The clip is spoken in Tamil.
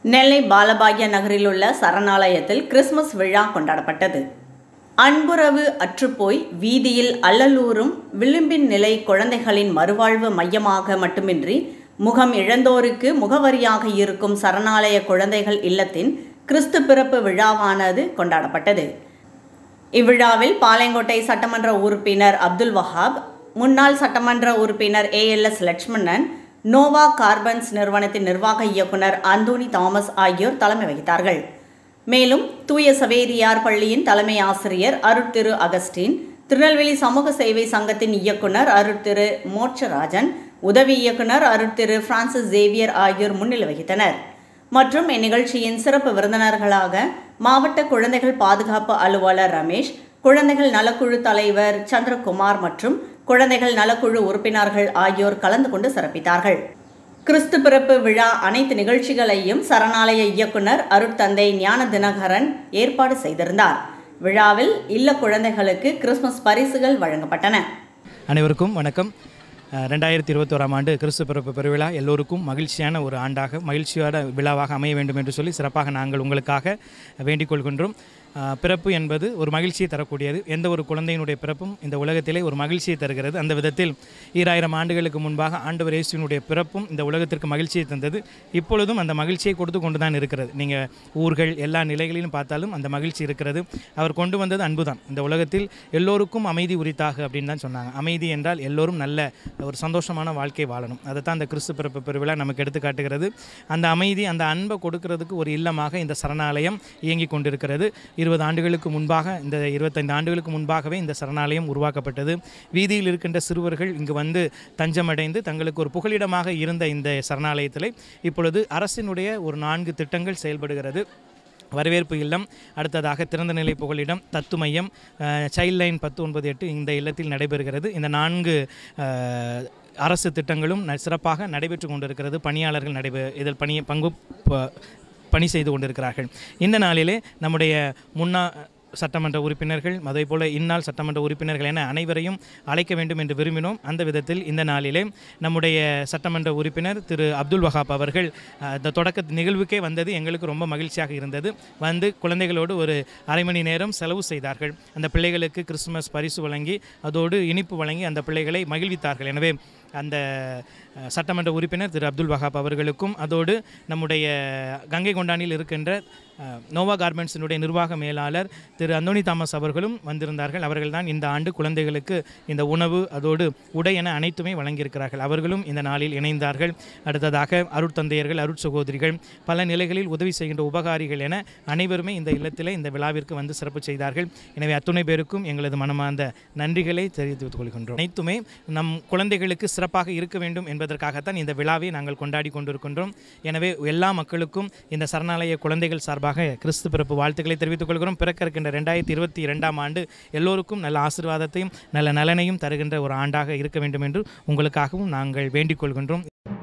நெல்லை பாலபாக்ய நகரில் உள்ள சரணாலயத்தில் கிறிஸ்துமஸ் விழா கொண்டாடப்பட்டது அன்புறவு அற்றுப்போய் வீதியில் அல்லலூரும் விளிம்பின் நிலை குழந்தைகளின் மறுவாழ்வு மையமாக மட்டுமின்றி முகம் இழந்தோருக்கு முகவரியாக இருக்கும் சரணாலய குழந்தைகள் இல்லத்தின் கிறிஸ்து பிறப்பு விழாவானது கொண்டாடப்பட்டது இவ்விழாவில் பாளையங்கோட்டை சட்டமன்ற உறுப்பினர் அப்துல் வஹாப் முன்னாள் சட்டமன்ற உறுப்பினர் ஏஎல்எஸ் லட்சுமணன் நோவா கார்பன்ஸ் நிறுவனத்தின் நிர்வாக இயக்குனர் அந்தோனி தாமஸ் ஆகியோர் தலைமை வகித்தார்கள் மேலும் தூய சவேரியார் பள்ளியின் தலைமை ஆசிரியர் அருட்திரு அகஸ்டின் திருநெல்வேலி சமூக சேவை சங்கத்தின் இயக்குனர் அருட்திரு மோட்சராஜன் உதவி இயக்குனர் அருட்திரு பிரான்சிஸ் சேவியர் ஆகியோர் முன்னிலை வகித்தனர் மற்றும் இந்நிகழ்ச்சியின் சிறப்பு விருந்தினர்களாக மாவட்ட குழந்தைகள் பாதுகாப்பு அலுவலர் ரமேஷ் குழந்தைகள் நலக்குழு தலைவர் சந்திரகுமார் மற்றும் குழந்தைகள் நலக்குழு உறுப்பினர்கள் ஆகியோர் கலந்து கொண்டு சிறப்பித்தார்கள் கிறிஸ்து பிறப்பு விழா அனைத்து நிகழ்ச்சிகளையும் சரணாலய இயக்குனர் அருட்தந்தை ஞான தினகரன் ஏற்பாடு செய்திருந்தார் விழாவில் இல்ல குழந்தைகளுக்கு கிறிஸ்துமஸ் பரிசுகள் வழங்கப்பட்டன அனைவருக்கும் வணக்கம் அஹ், ரெண்டாயிரத்தி இருபத்தோராம் ஆண்டு கிறிஸ்து பிறப்பு பெருவிழா எல்லோருக்கும் மகிழ்ச்சியான ஒரு ஆண்டாக மகிழ்ச்சியான விழாவாக அமைய வேண்டும் என்று சொல்லி சிறப்பாக நாங்கள் உங்களுக்காக வேண்டிக் கொள்கின்றோம் அஹ், பிறப்பு என்பது ஒரு மகிழ்ச்சியை தரக்கூடியது எந்த ஒரு குழந்தையினுடைய பிறப்பும் இந்த உலகத்திலே ஒரு மகிழ்ச்சியை தருகிறது அந்த விதத்தில் ஈராயிரம் ஆண்டுகளுக்கு முன்பாக ஆண்டவர் இயேசுவினுடைய பிறப்பும் இந்த உலகத்திற்கு மகிழ்ச்சியை தந்தது இப்பொழுதும் அந்த மகிழ்ச்சியை கொடுத்து கொண்டு தான் இருக்கிறது நீங்கள் ஊர்கள் எல்லா நிலைகளிலும் பார்த்தாலும் அந்த மகிழ்ச்சி இருக்கிறது அவர் கொண்டு வந்தது அன்புதான் இந்த உலகத்தில் எல்லோருக்கும் அமைதி உரித்தாக அப்படின்னு தான் சொன்னாங்க அமைதி என்றால் எல்லோரும் நல்ல ஒரு சந்தோஷமான வாழ்க்கை வாழணும் அதை தான் அந்த கிறிஸ்து பிறப்பு பெருவிழா நமக்கு எடுத்து காட்டுகிறது அந்த அமைதி அந்த அன்பை கொடுக்கறதுக்கு ஒரு இல்லமாக இந்த சரணாலயம் இயங்கி கொண்டிருக்கிறது இருபது ஆண்டுகளுக்கு முன்பாக இந்த இருபத்தைந்து ஆண்டுகளுக்கு முன்பாகவே இந்த சரணாலயம் உருவாக்கப்பட்டது வீதியில் இருக்கின்ற சிறுவர்கள் இங்கு வந்து தஞ்சமடைந்து தங்களுக்கு ஒரு புகலிடமாக இருந்த இந்த சரணாலயத்தில் இப்பொழுது அரசினுடைய ஒரு நான்கு திட்டங்கள் செயல்படுகிறது வரவேற்பு இல்லம் அடுத்ததாக திறந்த நிலை புகலிடம் தத்து மையம் சைல்ட் லைன் பத்து ஒன்பது எட்டு இந்த இல்லத்தில் நடைபெறுகிறது இந்த நான்கு அஹ், அரசு திட்டங்களும் ந- சிறப்பாக நடைபெற்று கொண்டிருக்கிறது பணியாளர்கள் நடைபெ இதில் பணி பங்கு ப- பணி செய்து கொண்டிருக்கிறார்கள் இந்த நாளிலே நம்முடைய முன்னா சட்டமன்ற உறுப்பினர்கள் அதே போல இந்நாள் சட்டமன்ற உறுப்பினர்கள் என அனைவரையும் அழைக்க வேண்டும் என்று விரும்பினோம் அந்த விதத்தில் இந்த நாளிலே நம்முடைய சட்டமன்ற உறுப்பினர் திரு அப்துல் வஹாப் அவர்கள் அஹ், இந்த தொடக்க நிகழ்வுக்கே வந்தது எங்களுக்கு ரொம்ப மகிழ்ச்சியாக இருந்தது வந்து குழந்தைகளோடு ஒரு அரை மணி நேரம் செலவு செய்தார்கள் அந்த பிள்ளைகளுக்கு கிறிஸ்துமஸ் பரிசு வழங்கி அதோடு இனிப்பு வழங்கி அந்த பிள்ளைகளை மகிழ்வித்தார்கள் எனவே அந்த அஹ், சட்டமன்ற உறுப்பினர் திரு அப்துல் வஹாப் அவர்களுக்கும் அதோடு நம்முடைய கங்கை கொண்டானில் இருக்கின்ற அஹ், நோவா கார்மெண்ட்ஸினுடைய நிர்வாக மேலாளர் திரு அந்தோனி தாமஸ் அவர்களும் வந்திருந்தார்கள் அவர்கள்தான் இந்த ஆண்டு குழந்தைகளுக்கு இந்த உணவு அதோடு உடை என அனைத்துமே வழங்கியிருக்கிறார்கள் அவர்களும் இந்த நாளில் இணைந்தார்கள் அடுத்ததாக அருட்தந்தையர்கள் அருட்சகோதரிகள் பல நிலைகளில் உதவி செய்கின்ற உபகாரிகள் என அனைவருமே இந்த இல்லத்திலே இந்த விழாவிற்கு வந்து சிறப்பு செய்தார்கள் எனவே அத்துணை பேருக்கும் எங்களது மனமார்ந்த நன்றிகளை தெரிவித்துக் கொள்கின்றோம் அனைத்துமே நம் குழந்தைகளுக்கு சிறப்பாக இருக்க வேண்டும் என்பதற்காகத்தான் இந்த விழாவை நாங்கள் கொண்டாடி கொண்டிருக்கின்றோம் எனவே எல்லா மக்களுக்கும் இந்த சரணாலய குழந்தைகள் சார்பாக கிறிஸ்து பிறப்பு வாழ்த்துக்களை தெரிவித்துக் கொள்கிறோம் பிறக்க இருக்கின்ற ரெண்டாயிரத்தி இருபத்தி இரண்டாம் ஆண்டு எல்லோருக்கும் நல்ல ஆசீர்வாதத்தையும் நல்ல நலனையும் தருகின்ற ஒரு ஆண்டாக இருக்க வேண்டும் என்று உங்களுக்காகவும் நாங்கள் வேண்டிக் கொள்கின்றோம்